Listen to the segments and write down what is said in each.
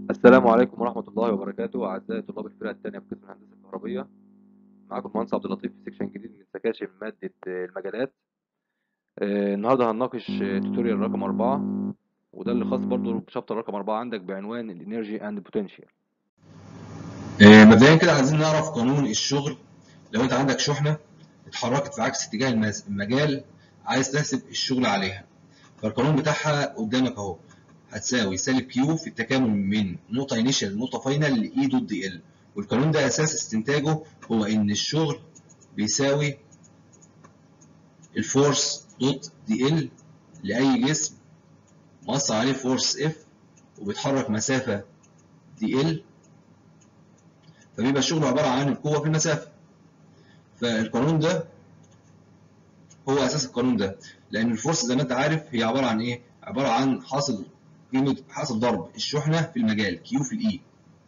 السلام عليكم ورحمة الله وبركاته أعزائي طلاب الفرقة الثانية في قسم الهندسة الكهربية معاكم المهندس عبد اللطيف في سيكشن جديد من سكاشن مادة آه، المجالات آه، النهاردة هنناقش آه، توتوريال رقم أربعة وده اللي خاص برضه بشابتر رقم أربعة عندك بعنوان الانرجي اند بوتنشال آه، مبدئيا كده عايزين نعرف قانون الشغل لو انت عندك شحنه اتحركت في عكس اتجاه المس- المجال عايز تحسب الشغل عليها فالقانون بتاعها قدامك اهو هتساوي سالب كيو في التكامل من نقطه انيشال لنقطه فاينل لاي دوت دي ال والقانون ده اساس استنتاجه هو ان الشغل بيساوي الفورس دوت دي ال لاي جسم مؤثر عليه فورس اف وبيتحرك مسافه دي ال فبيبقى الشغل عباره عن القوه في المسافه فالقانون ده هو اساس القانون ده لان الفورس زي ما انت عارف هي عباره عن ايه عباره عن حاصل قيمه حاصل ضرب الشحنه في المجال كيو في الاي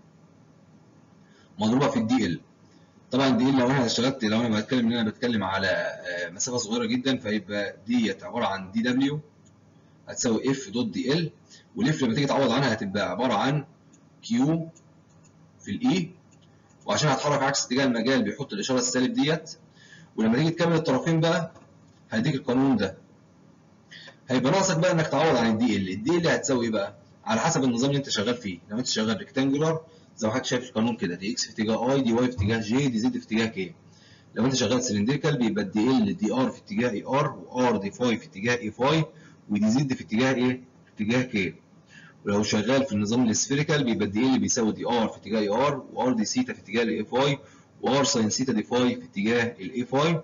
مضروبه في الدي ال طبعا دي ال لو انا اشتغلت لو انا بتكلم ان انا بتكلم على آه، مسافه صغيره جدا فيبقى ديت عباره عن دي دبليو هتساوي اف دوت دي ال والاف لما تيجي تعوض عنها هتبقى عباره عن كيو في الاي وعشان هتحرك عكس اتجاه المجال بيحط الاشاره السالب ديت ولما تيجي تكمل الطرفين بقى هيديك القانون ده هيبقى ناقصك بقى انك تعوض عن الدي ال الدي ال هتساوي ايه بقى على حسب النظام اللي انت شغال فيه لو انت شغال ريكتانجولار زي ما حضرتك شايف القانون كده دي اكس في اتجاه اي دي واي في اتجاه جي دي زد في اتجاه كي لو انت شغال سلندريكال بيبقى الدي ال دي ار في اتجاه اي ار وار دي فاي في اتجاه اي فاي ودي زد في اتجاه ايه في اتجاه كي ولو شغال في النظام السفيريكال بيبقى الدي ال بيساوي دي ار في اتجاه اي ار وار دي سيتا في اتجاه الاي فاي وار ساين سيتا دي فاي في اتجاه الاي فاي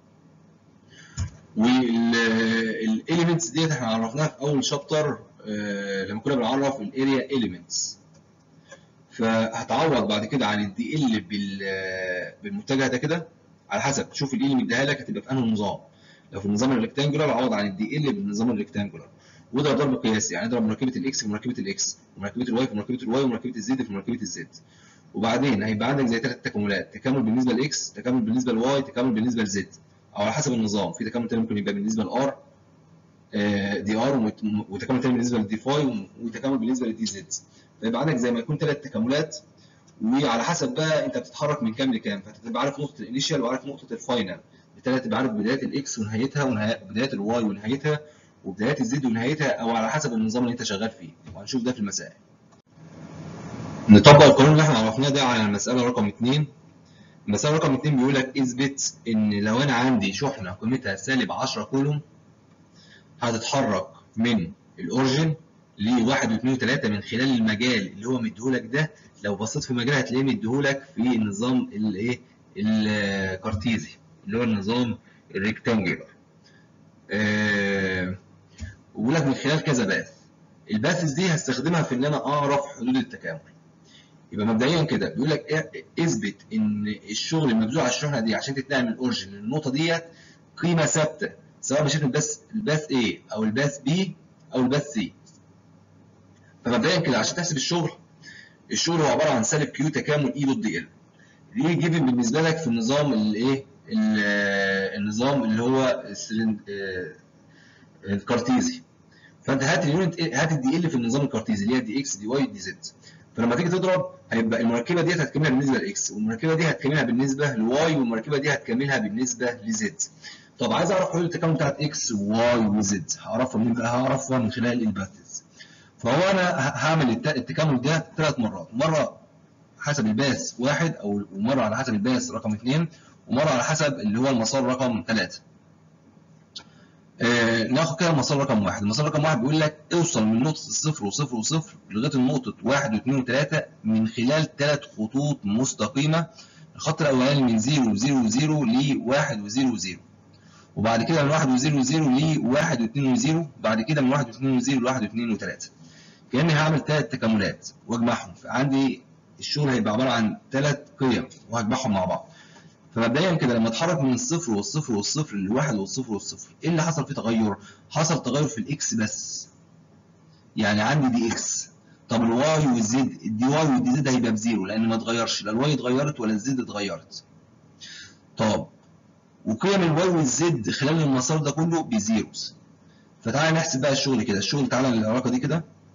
والاليمنتس ديت احنا عرفناها في اول شابتر لما كنا بنعرف الاريا اليمنتس فهتعوض بعد كده عن الدي ال بالمتجه ده كده على حسب تشوف الاي اللي مديها لك هتبقى في انهي نظام لو في النظام الريكتانجولار عوض عن الدي ال بالنظام الريكتانجولار وده ضرب قياسي يعني اضرب مركبه الاكس في مركبه الاكس ومركبه الواي في مركبه الواي ومركبه الزد في مركبه الزد وبعدين هيبقى عندك زي ثلاث تكاملات تكامل بالنسبه لاكس تكامل بالنسبه لواي تكامل بالنسبه لزد او على حسب النظام في تكامل تاني ممكن يبقى بالنسبه لار دي ار وتكامل تاني بالنسبه لدي فاي وتكامل بالنسبه لدي زد فيبقى عندك زي ما يكون ثلاث تكاملات وعلى حسب بقى انت بتتحرك من كام لكام فتبقى عارف نقطه الانيشال وعارف نقطه الفاينل بالتالي تبقى عارف بدايه الاكس ونهايتها وبدايه الواي ونهايتها وبدايات الزد ونهايتها او على حسب النظام اللي انت شغال فيه وهنشوف ده في المسائل نطبق القانون اللي احنا عرفناه ده على المساله رقم 2 المسألة رقم 2 بيقول لك اثبت إن لو أنا عندي شحنة قيمتها سالب 10 كولوم هتتحرك من الأوريجن ل 1 و2 و3 من خلال المجال اللي هو مديهولك ده لو بصيت في المجال هتلاقيه مديهولك في النظام الايه الكارتيزي اللي هو النظام الريكتانجولار آه وبيقول لك من خلال كذا باث الباثز دي هستخدمها في ان انا اعرف حدود التكامل يبقى مبدئيا كده بيقول لك اثبت ان الشغل المبذول على الشحنه دي عشان تتنقل من الاوريجن للنقطه ديت قيمه ثابته سواء مشيت من الباث الباث A او الباث B او الباث C فمبدئيا كده عشان تحسب الشغل الشغل هو عباره عن سالب كيو تكامل اي دوت دي ال دي جيفن بالنسبه لك في النظام الايه النظام اللي هو الكارتيزي فانت هات اليونت هات الدي ال في النظام الكارتيزي اللي هي دي اكس دي واي دي زد فلما تيجي تضرب هيبقى المركبه ديت هتكملها بالنسبه لاكس والمركبه دي هتكملها بالنسبه لواي والمركبه دي هتكملها بالنسبه لزد طب عايز اعرف حدود التكامل بتاعت اكس وواي وزد هعرفها منين بقى هعرفها من خلال الباثز فهو انا هعمل التكامل ده ثلاث مرات مره حسب الباث واحد او ومره على حسب الباث رقم اثنين ومره على حسب اللي هو المسار رقم ثلاثه آه ناخد كده المسار رقم واحد، المسار رقم واحد بيقول لك اوصل من نقطة الصفر وصفر وصفر لغاية النقطة واحد واثنين وثلاثة من خلال ثلاث خطوط مستقيمة، الخط الأولاني من زيرو وزيرو وزيرو لواحد وزيرو وزيرو. وبعد كده من واحد وزيرو وزيرو لواحد واثنين وزيرو، بعد كده من واحد واثنين وزيرو لواحد واثنين وثلاثة. كأني هعمل ثلاث تكاملات وأجمعهم، فعندي الشغل هيبقى عبارة عن ثلاث قيم وهجمعهم مع بعض. فمبدئيا كده لما اتحرك من الصفر والصفر والصفر للواحد والصفر والصفر ايه اللي حصل فيه تغير؟ حصل تغير في الاكس بس يعني عندي دي اكس طب الواي والزد الدي واي والدي زد هيبقى بزيرو لان ما اتغيرش لا الواي اتغيرت ولا الزد اتغيرت طب وقيم الواي والزد خلال المسار ده كله بزيروز فتعالى نحسب بقى الشغل كده الشغل تعالى للعلاقه دي كده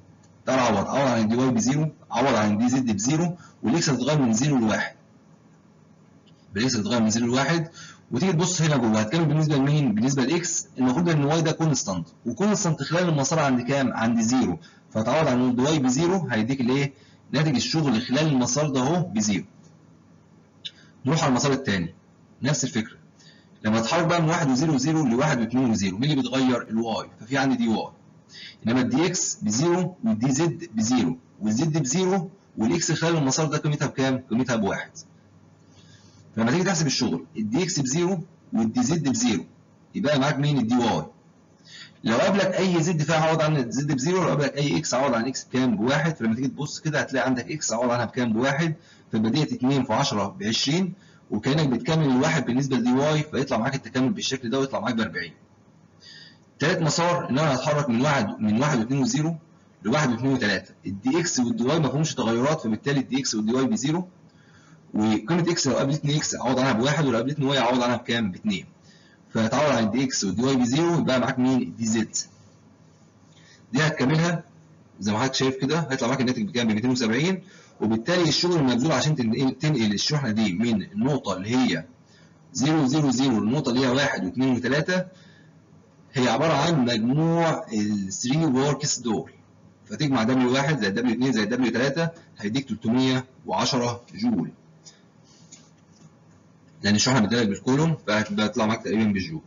تعال عوض عوض عن الدي واي بزيرو عوض عن الدي زد بزيرو والاكس هتتغير من زيرو لواحد بالاكس هتتغير من زيرو لواحد وتيجي تبص هنا جوه هتكلم بالنسبه لمين؟ بالنسبه لاكس المفروض ان واي ده كونستانت وكونستانت خلال المسار عند كام؟ عند زيرو فتعوض عن الدي واي بزيرو هيديك الايه؟ ناتج الشغل خلال المسار ده اهو بزيرو. نروح على المسار الثاني نفس الفكره لما اتحرك بقى من 1 و0 و0 ل 1 و2 و0 مين اللي بيتغير؟ الواي ففي عندي دي واي انما الدي اكس بزيرو والدي زد بزيرو والزد بزيرو والاكس خلال المسار ده قيمتها بكام؟ قيمتها بواحد. فلما تيجي تحسب الشغل الدي اكس بزيرو والدي زد بزيرو يبقى معاك مين الدي واي لو قابلك اي زد فيها عوض عن الزد بزيرو لو قابلك اي اكس عوض عن اكس بكام بواحد فلما تيجي تبص كده هتلاقي عندك اكس عوض عنها بكام بواحد فيبقى ديت 2 في 10 ب 20 وكانك بتكمل الواحد بالنسبه لدي واي فيطلع معاك التكامل بالشكل ده ويطلع معاك ب 40 تالت مسار ان انا هتحرك من واحد من 1 و2 و0 ل 1 و2 و3 الدي اكس والدي واي ما فيهمش تغيرات فبالتالي الدي اكس والدي واي بزيرو وقيمه اكس لو قابلتني اكس اعوض عنها بواحد ولو قابلتني واي اعوض عنها بكام؟ باثنين. فهتعوض عن الدي اكس والدي واي بزيرو يبقى معاك مين؟ الدي زد. دي هتكملها زي ما حضرتك شايف كده هيطلع معاك الناتج بكام؟ ب 270 وبالتالي الشغل المبذول عشان تنقل تنقل الشحنه دي من النقطه اللي هي 0 0 0 للنقطه اللي هي 1 و2 و3 هي عباره عن مجموع ال 3 وركس دول. فتجمع دبليو 1 زائد دبليو 2 زائد دبليو 3 هيديك 310 جول. لان الشحنه بتدرج بالكولوم فهتطلع معاك تقريبا بالجول.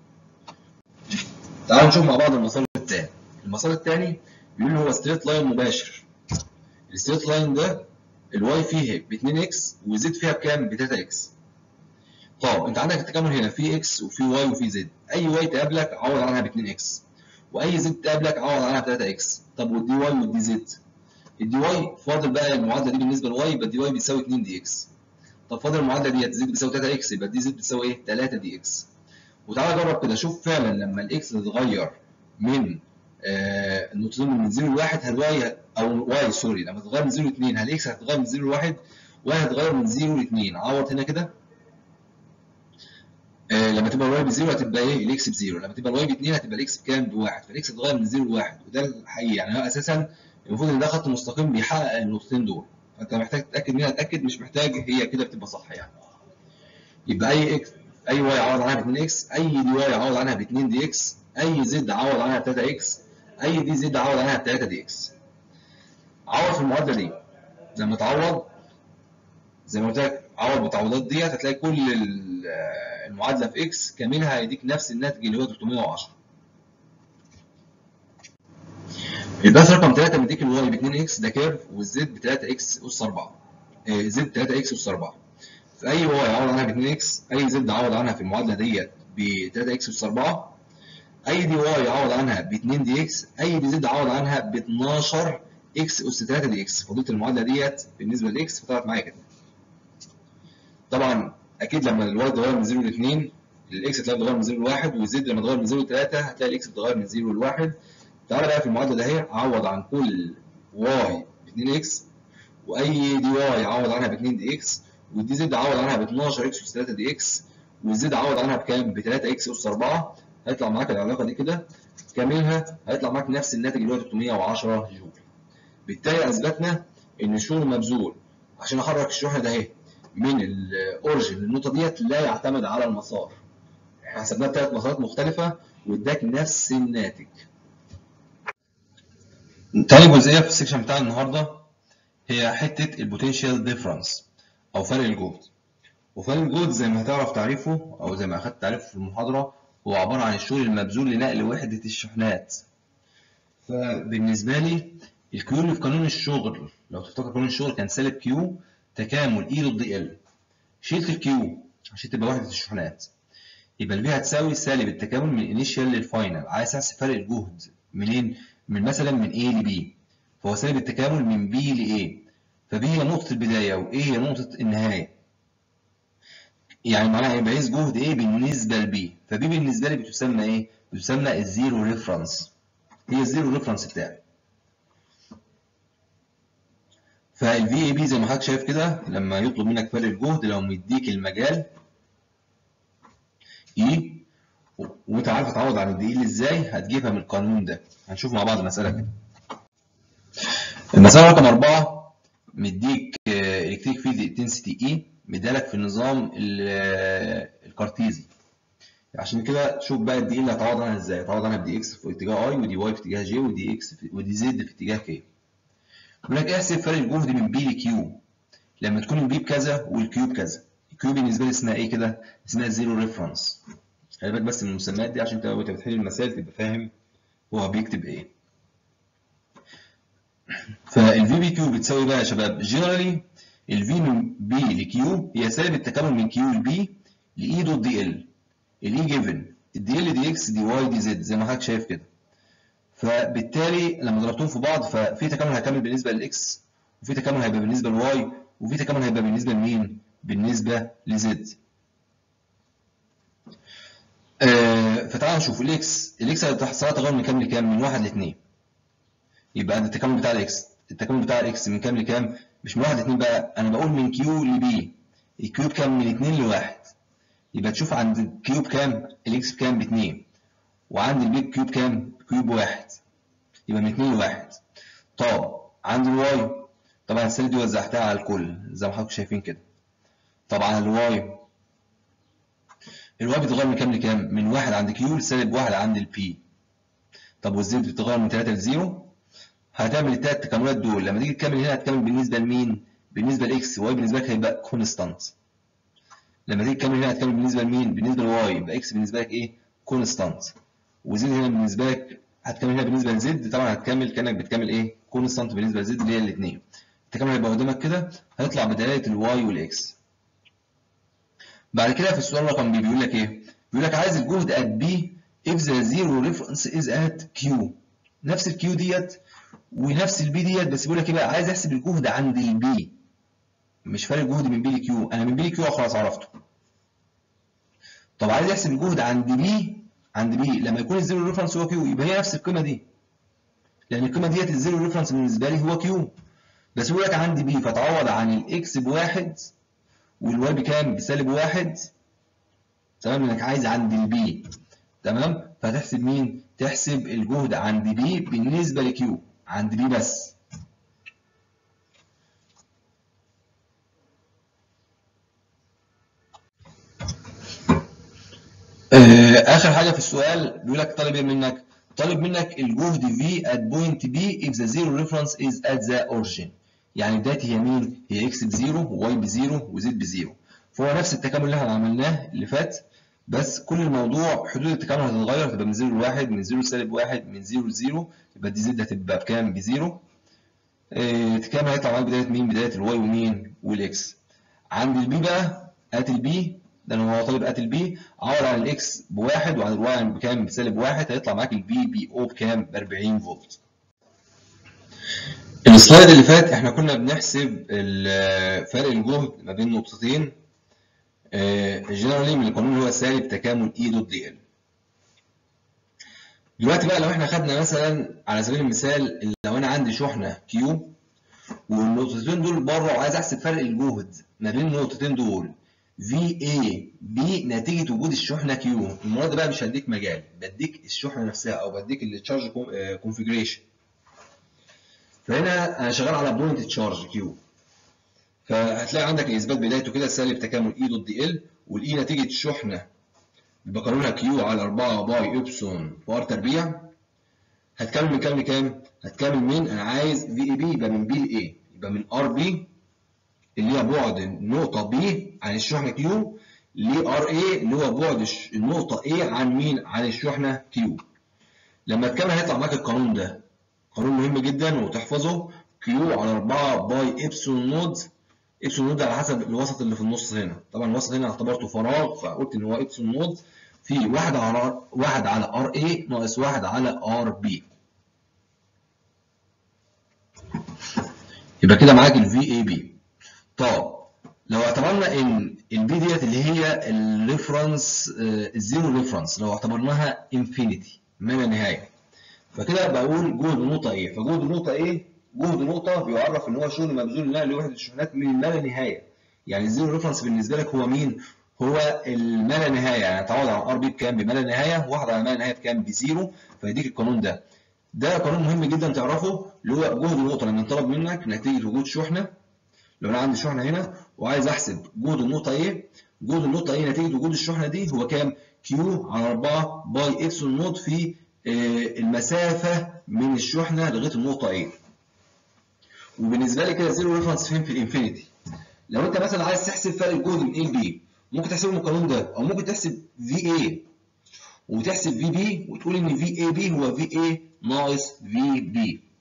تعالوا نشوف مع بعض المسار الثاني. المسار الثاني بيقول لي هو ستريت لاين مباشر. الستريت لاين ده الواي فيه ب 2 اكس وزد فيها بكام؟ ب 3 اكس. طب انت عندك التكامل هنا في اكس وفي واي وفي زد. اي واي تقابلك عوض عنها ب 2 اكس. واي زد تقابلك عوض عنها ب 3 اكس. طب والدي واي والدي زد؟ الدي واي فاضل بقى المعادله دي بالنسبه لواي يبقى الدي واي بيساوي 2 دي اكس. طب فاضل المعادله ديت زد بتساوي 3 اكس يبقى دي زد بتساوي ايه؟ 3 دي اكس. وتعالى جرب كده شوف فعلا لما الاكس تتغير من آه النقطتين من 0 ل 1 هتلاقي او واي سوري لما تتغير من 0 ل 2 هل اكس هتتغير من 0 ل 1 واي هتتغير من 0 ل 2 عوض هنا كده آه لما تبقى الواي بزيرو هتبقى ايه الاكس بزيرو لما تبقى الواي باثنين هتبقى الاكس بكام بواحد فالاكس هتتغير من 0 ل 1 وده الحقيقي يعني هو اساسا المفروض ان ده خط مستقيم بيحقق النقطتين دول فانت محتاج تتاكد منها اتاكد مش محتاج هي كده بتبقى صح يعني يبقى اي اكس اي واي عوض عنها ب 2 اكس اي دي واي عوض عنها ب 2 دي اكس اي زد عوض عنها ب 3 اكس اي دي زد عوض عنها ب 3 دي اكس عوض في المعادله دي لما تعوض زي ما قلت لك عوض بالتعويضات ديت هتلاقي كل المعادله في اكس كاملها هيديك نفس الناتج اللي هو 310 الباث رقم 3 مديك الواي ب 2 اكس ده كيرف والزد ب 3 اكس اس 4 زد 3 اكس اس 4 في اي واي عوض عنها ب 2 اكس اي زد عوض عنها في المعادله ديت ب 3 اكس اس 4 اي دي واي عوض عنها ب 2 دي اكس اي دي زد عوض عنها ب 12 اكس اس 3 دي اكس فضلت المعادله ديت بالنسبه لاكس فطلعت معايا كده طبعا اكيد لما الواي اتغير من 0 ل 2 الاكس هتلاقيه اتغير من 0 ل 1 والزد لما اتغير من 0 ل 3 هتلاقي الاكس اتغير من 0 ل 1 تعالى بقى في المعادله ده اهي عوض عن كل واي ب 2 اكس واي دي واي عوض عنها ب 2 دي اكس والدي زد عوض عنها ب 12 اكس اس 3 دي اكس والزد عوض عنها بكام؟ ب 3 اكس اس 4 هيطلع معاك العلاقه دي كده كاملها هيطلع معاك نفس الناتج اللي هو 310 جول بالتالي اثبتنا ان الشغل المبذول عشان احرك الشحنه ده اهي من الاوريجن للنقطه ديت لا يعتمد على المسار احنا حسبناها بثلاث مسارات مختلفه واداك نفس الناتج تاني جزئيه في السكشن بتاع النهارده هي حته البوتنشال ديفرنس او فرق الجهد وفرق الجهد زي ما هتعرف تعريفه او زي ما اخدت تعريفه في المحاضره هو عباره عن الشغل المبذول لنقل وحده الشحنات فبالنسبه لي الكيو اللي في قانون الشغل لو تفتكر قانون الشغل كان سالب كيو تكامل اي ضد ال شلت الكيو عشان تبقى وحده الشحنات يبقى الفي هتساوي سالب التكامل من الانيشال للفاينل عايز احسب فرق الجهد منين من مثلا من A ل B فهو سالب التكامل من B ل A فB هي نقطة البداية و A هي نقطة النهاية يعني معناها يبقى عايز جهد A بالنسبة ل B فB بالنسبة لي بتسمى إيه؟ بتسمى الزيرو ريفرنس هي الزيرو ريفرنس بتاعي فال VAB زي ما حضرتك شايف كده لما يطلب منك فرق الجهد لو مديك المجال E وانت عارف تعوض عن الدي ال ازاي هتجيبها من القانون ده هنشوف مع بعض مسألة كده المسألة رقم أربعة مديك إلكتريك فيلد انتنسيتي إي مديلك في النظام ال- الكارتيزي عشان كده شوف بقى الدي اللي هتعوض عنها ازاي هتعوض عنها بدي اكس في اتجاه اي ودي واي في اتجاه جي ودي اكس في ودي زد في اتجاه كي بيقول لك احسب فرق الجهد من بي لكيو لما تكون البي بكذا والكيو بكذا الكيو بالنسبه لي اسمها ايه كده اسمها زيرو ريفرنس خلي بالك بس من المسميات دي عشان انت وانت بتحل المسائل تبقى فاهم هو بيكتب ايه فالفي بي كيو بتساوي بقى يا شباب جنرالي الفي من بي لكيو هي سالب التكامل من كيو لبي لاي دوت دي ال الاي جيفن الدي ال دي اكس دي واي دي زد زي ما حضرتك شايف كده فبالتالي لما ضربتهم في بعض ففي تكامل هيكمل بالنسبه للاكس وفي تكامل هيبقى بالنسبه لواي وفي تكامل هيبقى بالنسبه لمين؟ بالنسبه لزد. آه فتعال نشوف الاكس الاكس هتحصل تغير من كام لكام؟ من 1 ل 2 يبقى ده التكامل بتاع الاكس التكامل بتاع الاكس من كام لكام؟ مش من 1 ل 2 بقى انا بقول من كيو لبي الكيو بكام؟ من 2 ل 1 يبقى تشوف عند الكيو بكام؟ الاكس بكام؟ ب 2 وعند البي كيو بكام؟ كيو بواحد يبقى من 2 ل 1 طب عند الواي طبعا السالب دي وزعتها على الكل زي ما حضراتكم شايفين كده طبعا الواي الواي بيتغير من كام لكام؟ من واحد عند كيو لسالب واحد عند البي طب والزد بتتغير من 3 ل 0 هتعمل التلات تكاملات دول لما تيجي تكمل هنا هتكمل بالنسبه لمين؟ بالنسبه لاكس واي بالنسبه لك هيبقى كونستانت لما تيجي تكمل هنا هتكمل بالنسبه لمين؟ بالنسبه لواي يبقى اكس بالنسبه لك ايه؟ كونستانت وزد هنا بالنسبه لك هتكمل هنا بالنسبه لزد طبعا هتكمل كانك بتكمل ايه؟ كونستانت بالنسبه لزد اللي هي الاثنين التكامل هيبقى قدامك كده هيطلع بدلاله الواي والاكس بعد كده في السؤال رقم بي بيقول لك ايه؟ بيقول لك عايز الجهد at B if the zero reference is at Q نفس الكيو ديت ونفس البي ديت بس بيقول لك ايه بقى عايز احسب الجهد عند البي مش فارق الجهد من بي لكيو انا من بي لكيو خلاص عرفته طب عايز احسب الجهد عند بي عند بي لما يكون الزيرو ريفرنس هو كيو يبقى هي نفس القيمه دي لان القيمه ديت الزيرو ريفرنس بالنسبه لي هو كيو بس بيقول لك عندي بي فتعوض عن الاكس بواحد والواي بكام؟ بسالب واحد تمام لانك عايز عند البي تمام فهتحسب مين؟ تحسب الجهد عند بي بالنسبه لكيو عند بي بس آه، اخر حاجه في السؤال بيقول لك طالب ايه منك؟ طالب منك الجهد V at point B if the zero reference is at the origin يعني بدايتي هي مين؟ هي x بزيرو وواي بزيرو وزد بزيرو فهو نفس التكامل اللي احنا عملناه اللي فات بس كل الموضوع حدود التكامل هتتغير تبقى من 0 ل 1 من 0 لسالب 1 من 0 ل 0 يبقى دي زد هتبقى بكام؟ بزيرو آه، التكامل هيطلع معاك بدايه مين؟ بدايه الواي ومين؟ والاكس عند البي بقى هات البي لان هو طالب هات البي عوض عن الاكس بواحد وعن الواي بكام؟ بسالب واحد هيطلع معاك البي بي او بكام؟ ب 40 فولت. السلايد اللي فات احنا كنا بنحسب ال- فرق الجهد ما بين نقطتين جنرالي من القانون اللي هو سالب تكامل اي دوت دي ال. دلوقتي بقى لو احنا خدنا مثلا على سبيل المثال لو انا عندي شحنه كيو والنقطتين دول بره وعايز احسب فرق الجهد ما بين النقطتين دول في اي بي نتيجه وجود الشحنه كيو المره دي بقى مش هديك مجال بديك الشحنه نفسها او بديك التشارج كونفيجريشن فهنا انا شغال على بوينت تشارج كيو فهتلاقي عندك الاثبات بدايته كده سالب تكامل اي دوت دي ال والاي نتيجه الشحنه يبقى قانونها كيو على 4 باي ابسون في ار تربيع هتكمل من كام لكام؟ هتكمل من انا عايز في اي بي يبقى من بي لايه؟ يبقى من ار بي اللي هي بعد النقطة B عن الشحنة Q ل RA اللي هو بعد الش- النقطة A عن مين؟ عن الشحنة Q. لما تكمل هيطلع معاك القانون ده. قانون مهم جدا وتحفظه Q على 4 باي إبسون نود إبسون نود على حسب الوسط اللي في النص هنا. طبعا الوسط هنا اعتبرته فراغ فقلت إن هو إبسون نود في واحد على واحد على RA ناقص واحد على RB. يبقى كده معاك ال VAB. طب لو اعتبرنا ان البي ديت اللي هي الريفرنس الزيرو ريفرنس لو اعتبرناها انفينيتي ما لا نهايه فكده بقول جهد نقطه ايه فجهد نقطه ايه جهد نقطه بيعرف ان هو شغل مبذول لها لوحده الشحنات من ما لا نهايه يعني الزيرو ريفرنس بالنسبه لك هو مين هو الما لا نهايه يعني تعوض عن ار بي بكام بما لا نهايه واحد على ما لا نهايه بكام بزيرو فيديك القانون ده ده قانون مهم جدا تعرفه اللي هو جهد النقطه لما ينطلب منك نتيجه وجود شحنه لو انا عندي شحنه هنا وعايز احسب جهد النقطه ايه جهد النقطه ايه نتيجه وجود الشحنه دي هو كام كيو على 4 باي ابسلون نوت في آه، المسافه من الشحنه لغايه النقطه ايه وبالنسبه لي كده زيرو ريفرنس فين في الانفينيتي لو انت مثلا عايز تحسب فرق الجهد من A ل B ممكن تحسبه من القانون ده او ممكن تحسب VA وتحسب VB وتقول ان VAB هو VA ناقص VB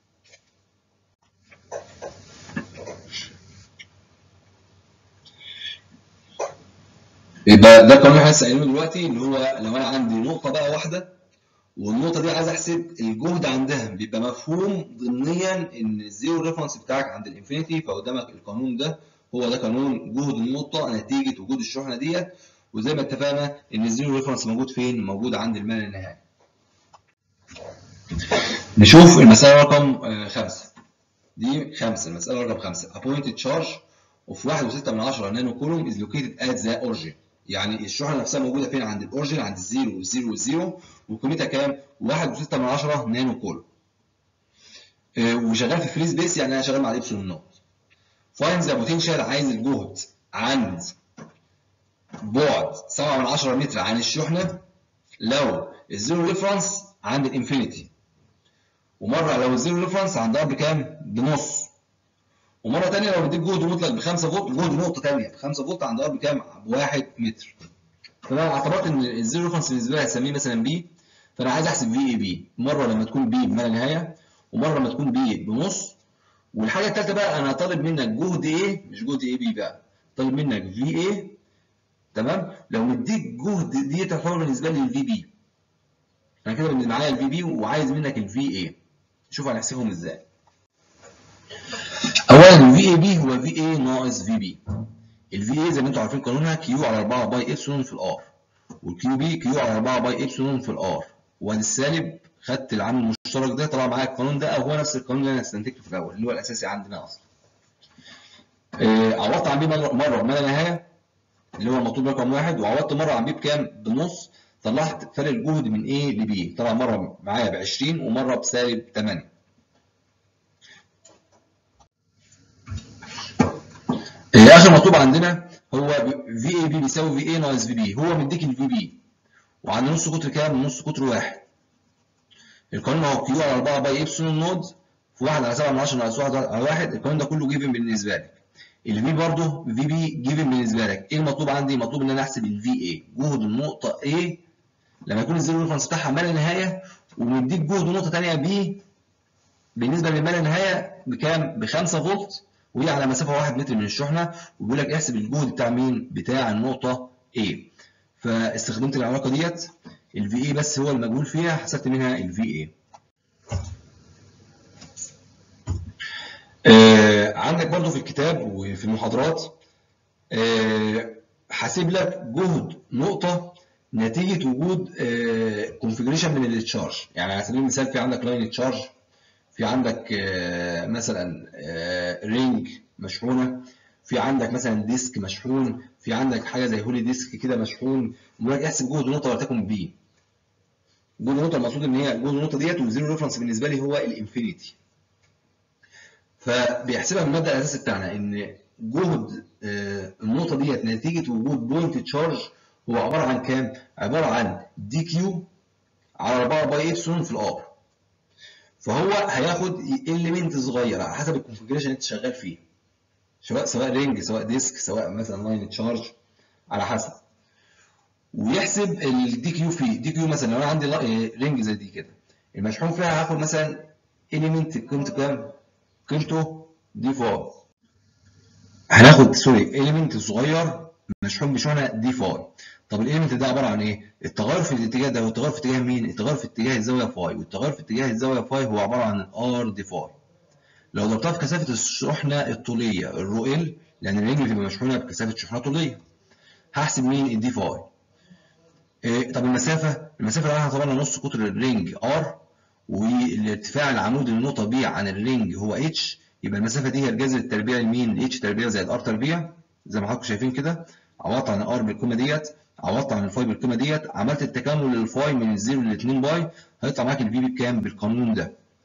يبقى ده القانون اللي احنا لسه قايلينه دلوقتي اللي هو لو انا عندي نقطه بقى واحده والنقطه دي عايز احسب الجهد عندها بيبقى مفهوم ضمنيا ان الزيرو ريفرنس بتاعك عند الانفينيتي فقدامك القانون ده هو ده قانون جهد النقطه نتيجه وجود الشحنه ديت وزي ما اتفقنا ان الزيرو ريفرنس موجود فين؟ موجود عند المال النهائي. نشوف المساله رقم آه، خمسه. دي خمسه المساله رقم خمسه. A pointed charge of 1.6 من 10 نانو كولوم is located at the origin. يعني الشحنه نفسها موجوده فين؟ عند الاورجن عند الزيرو والزيرو والزيرو وقيمتها كام؟ 1.6 من 10 نانو كولوم. آه، وشغال في فري سبيس يعني انا شغال مع الابسلون نوت. فايند ذا بوتنشال عايز الجهد عند بعد 7 من 10 متر عن الشحنه لو الزيرو ريفرنس عند الانفينيتي ومره لو الزيرو ريفرنس عند ار بكام؟ بنص ومره ثانيه لو بديك جهد مطلق ب 5 فولت جهد نقطه ثانيه ب 5 فولت عند ار بكام؟ ب 1 متر فانا اعتبرت ان الزيرو ريفرنس بالنسبه لي هسميه مثلا بي فانا عايز احسب في اي بي مره لما تكون بي بما لا نهايه ومره لما تكون بي بنص والحاجه الثالثه بقى انا طالب منك جهد ايه مش جهد اي بي بقى طالب منك في ايه تمام لو مديك جهد دي تعتبر بالنسبه لي الفي بي انا كده بالنسبه معايا الفي بي وعايز منك الفي اي شوف هنحسبهم ازاي اولا الفي اي بي هو في اي ناقص في بي الفي اي زي ما انتم عارفين قانونها كيو على 4 باي ابسلون في الار والكيو بي كيو على 4 باي ابسلون في الار وادي السالب خدت العامل المشترك ده طلع معايا القانون ده او هو نفس القانون اللي انا استنتجته في الاول اللي هو الاساسي عندنا اصلا آه، عوضت عن بيه مره مره ما لا نهايه اللي هو المطلوب رقم واحد وعوضت مره عن بيه بكام؟ بنص طلعت فرق الجهد من A ل B طلع مره معايا ب 20 ومره بسالب 8 آه، اخر مطلوب عندنا هو في اي بي بيساوي في اي ناقص في بي هو مديك الفي بي وعند نص قطر كام؟ نص قطر واحد القانون هو كيو على 4 باي ابسلون نود في 1 على 7 من 10 ناقص 1 على 1 القانون ده كله جيفن بالنسبه لك الفي برضه في بي جيفن بالنسبه لك ايه المطلوب عندي؟ مطلوب ان انا احسب الفي اي جهد النقطه A لما يكون الزيرو ريفرنس بتاعها ما لا نهايه ومديك جهد نقطه ثانيه B بالنسبه لما لا نهايه بكام؟ ب 5 فولت وهي على مسافه 1 متر من الشحنه وبيقول لك احسب الجهد بتاع مين؟ بتاع النقطه A فاستخدمت العلاقه ديت الفي اي بس هو المجهول فيها حسبت منها الفي اي آه عندك برضو في الكتاب وفي المحاضرات آه حاسب لك جهد نقطة نتيجة وجود كونفجريشن من التشارج يعني على سبيل المثال في عندك لاين تشارج في عندك آه مثلا رينج مشحونة في عندك مثلا ديسك مشحون في عندك حاجة زي هولي ديسك كده مشحون بيقول لك احسب جهد نقطة ولتكن بي جهد النقطة المقصود ان هي جهد النقطة ديت والزيرو ريفرنس بالنسبة لي هو الانفينيتي فبيحسبها من المبدأ الأساسي بتاعنا ان جهد آه، النقطة ديت نتيجة وجود بوينت تشارج هو عبارة عن كام؟ عبارة عن دي كيو على 4 باي ابسلون في الار فهو هياخد اليمنت صغير على حسب الكونفجريشن اللي انت شغال فيه سواء سواء رينج سواء ديسك سواء مثلا لاين تشارج على حسب ويحسب الدي كيو فيه دي كيو مثلا لو انا عندي لا- رينج زي دي كده المشحون فيها هاخد مثلا اليمنت قيمته كام؟ قيمته دي 4 هناخد سوري اليمنت صغير مشحون بشحنه دي 4 طب الاليمنت ده عباره عن ايه؟ التغير في الاتجاه ده والتغير في اتجاه مين؟ التغير في اتجاه الزاويه فاي والتغير في اتجاه الزاويه فاي هو عباره عن الار دي فاي لو ضربتها في كثافه الشحنه الطوليه الرو ال لان الرجل بتبقى مشحونه بكثافه شحنه طوليه هحسب مين الدي فاي إيه طب المسافه المسافه اللي احنا اعتبرنا نص قطر الرينج ار والارتفاع العمود النقطه بي عن الرينج هو اتش يبقى المسافه دي هي الجذر التربيع لمين اتش تربيع زائد ار تربيع زي ما حضراتكم شايفين كده عوضت عن الار بالقيمه ديت عوضت عن الفاي بالقيمه ديت عملت التكامل للفاي من الزيرو ل 2 باي هيطلع معاك الفي بي بكام بالقانون ده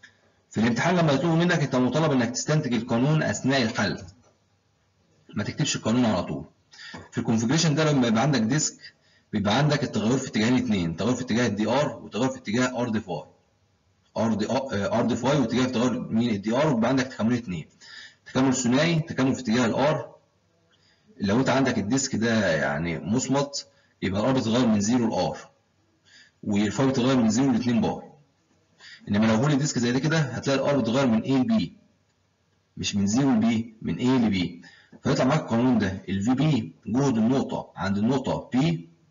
في الامتحان لما يطلبوا منك انت مطالب انك تستنتج القانون اثناء الحل ما تكتبش القانون على طول في الكونفجريشن ده لما يبقى عندك ديسك بيبقى عندك التغير في اتجاهين اثنين تغير في اتجاه الدي ار وتغير في اتجاه ار دي فاي ار دي ار دي فاي واتجاه في تغير مين الدي ار ويبقى عندك تكاملين اثنين تكامل ثنائي تكامل في اتجاه الار لو انت عندك الديسك ده يعني مصمت يبقى الار بتتغير من 0 لار والفاي بتتغير من 0 ل 2 بار انما لو هولي ديسك زي ده كده هتلاقي الار بتتغير من A ل B مش من 0 ل B من A ل B فيطلع معاك القانون ده ال VB جهد النقطة عند النقطة P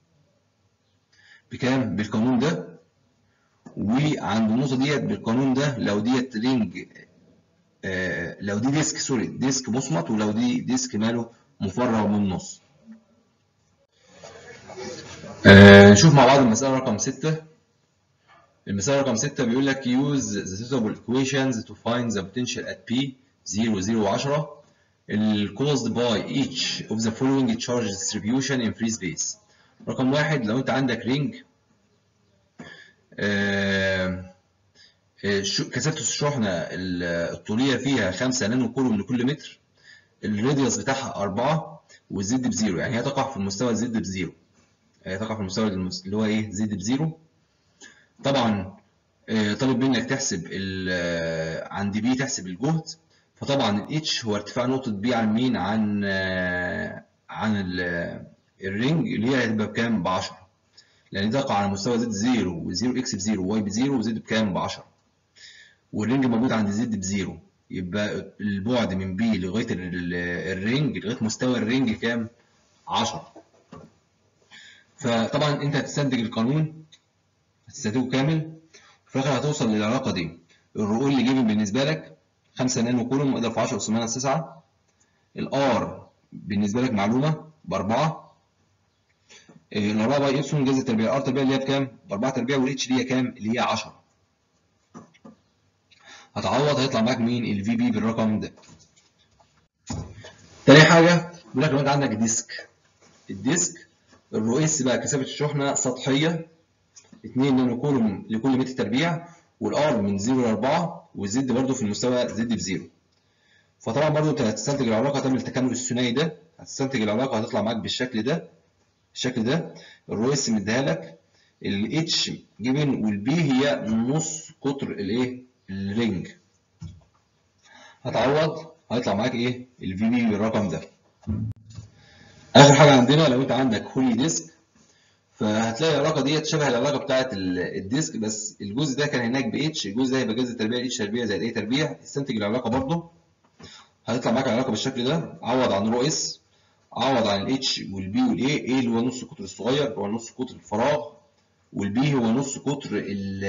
بكام؟ بالقانون ده وعند النقطة ديت بالقانون ده لو ديت رينج آه لو دي ديسك سوري ديسك مصمت ولو دي ديسك ماله مفرغ من النص. آه نشوف مع بعض المسألة رقم 6 المسألة رقم 6 بيقول لك use the suitable equations to find the potential at P 0 0 10 caused by each of the following charge distribution in free space رقم واحد لو انت عندك رينج آه كثافة الشحنة الطولية فيها 5 نانو كولوم لكل متر الراديوس بتاعها 4 والزد بزيرو يعني هي تقع في المستوى الزد بزيرو هي تقع في المستوى اللي هو ايه زد بزيرو طبعا طالب منك تحسب عند بي تحسب الجهد فطبعا الاتش هو ارتفاع نقطة بي عن مين عن عن الرينج اللي هي هتبقى بكام ب 10 لان تقع على مستوى زد 0 و0 اكس ب 0 واي ب 0 وزد بكام ب 10 والرينج موجود عند زد بزيرو يبقى البعد من بي لغايه الرينج لغايه مستوى الرينج كام 10 فطبعا انت هتستنتج القانون هتستنتجه كامل وفي الاخر هتوصل للعلاقه دي الرو اللي جيبن بالنسبه لك 5 نانو كولوم اضرب في 10 اس 9 الار بالنسبه لك معلومه باربعه الاربعه باي ابسون جذر التربيع ار تربيع اللي هي بكام؟ ب 4 تربيع والاتش دي هي كام؟ اللي هي 10 هتعوض هيطلع معاك مين؟ الفي بي بالرقم ده. تاني حاجه بيقول لك لو انت عندك ديسك الديسك الرو اس بقى كثافه الشحنه سطحيه 2 نانو كولوم لكل متر تربيع والار من 0 ل 4 والزد برده في المستوى زد بزيرو. فطبعا برده انت هتستنتج العلاقه هتعمل التكامل الثنائي ده هتستنتج العلاقه هتطلع معاك بالشكل ده الشكل ده الرو اس مديها لك الاتش جيفن والبي هي نص قطر الايه الرينج هتعوض هيطلع معاك ايه الفي بي بالرقم ده اخر حاجه عندنا لو انت عندك هولي ديسك فهتلاقي العلاقه ديت شبه العلاقه بتاعه الديسك بس الجزء ده كان هناك باتش الجزء ده هيبقى جذر تربيع اتش تربيع زائد ايه تربيع استنتج العلاقه برضه هيطلع معاك العلاقه بالشكل ده عوض عن رو اس عوض عن الاتش والبي والاي ايه اللي هو نص قطر الصغير هو نص قطر الفراغ والبي هو نص قطر ال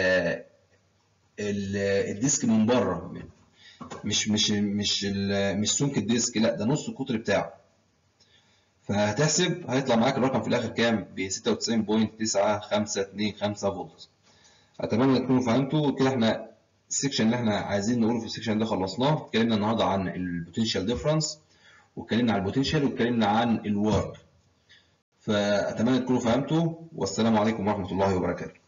ال الديسك من بره مش مش مش مش سمك الديسك لا ده نص القطر بتاعه فهتحسب هيطلع معاك الرقم في الاخر كام ب 96.9525 فولت اتمنى تكونوا فهمتوا كده احنا السكشن اللي احنا عايزين نقوله في السكشن ده خلصناه اتكلمنا النهارده عن البوتنشال ديفرنس واتكلمنا عن البوتنشال واتكلمنا عن الورك فاتمنى تكونوا فهمتوا والسلام عليكم ورحمه الله وبركاته